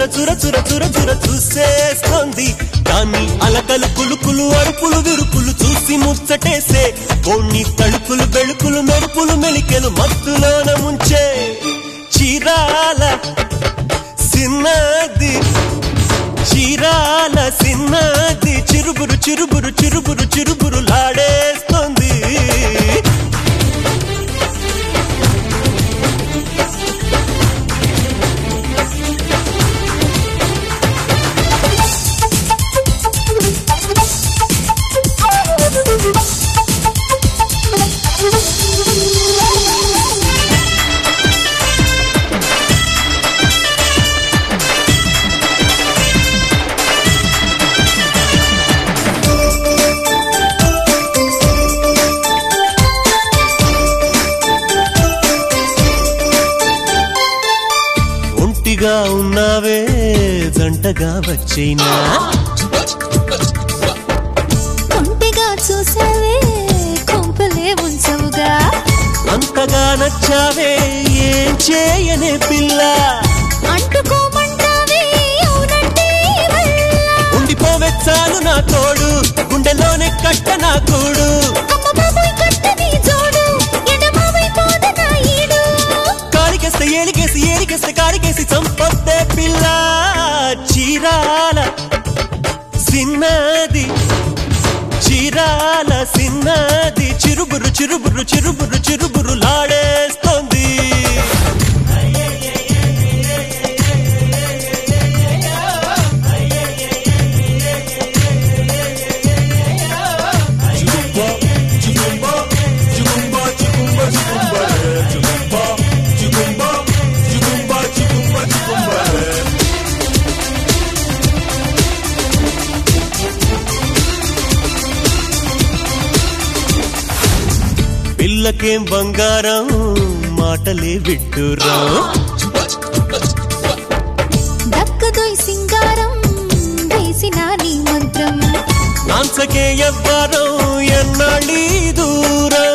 చుర చుర చుర చుర చూసేస్తోంది దాన్ని అలకలు కులుకులు అరుపులు విరుపులు చూసి ముచ్చటేసే కొన్ని తడుపులు బెళుకులు మెరుపులు మెలికెలు మత్తులోన ముంచే చీరాల సిన్నది చీరాల సిన్నది చిరుబురు చిరుబురు చిరుబురు చిరుబురు లాడేస్తోంది ఒంటిగా ఉన్నావే జంటగా వచ్చేనా కొంటిగా చూసావే కొంపలే ఉంచవుగా అంతగా నచ్చావే ఏం చేయనే పిల్ల అంటుకోమంటావే అవునంటే వల్ల. ఉండిపోవే చాలు నా తోడు గుండెలోనే కట్ట నా కూడు అమ్మ బాబోయ్ కట్టని జోడు ఎడమావై పోద నా ఈడు కాలికేస్తే ఏలికేసి ఏలికేస్తే కాలికేసి చంపొద్దే పిల్ల చీరాల సిన్నది చీరాల సిన్నది చిరుబురు చిరుబురు చిరుబురు చిరుబురు లాడేస్తోంది పిల్లకేం బంగారం మాటలే విడ్డూరా దక్కదోయ్ సింగారం వేసిన నీ మంత్రం నాన్సకే ఎవ్వరం ఎన్నాళ్ళీ దూరం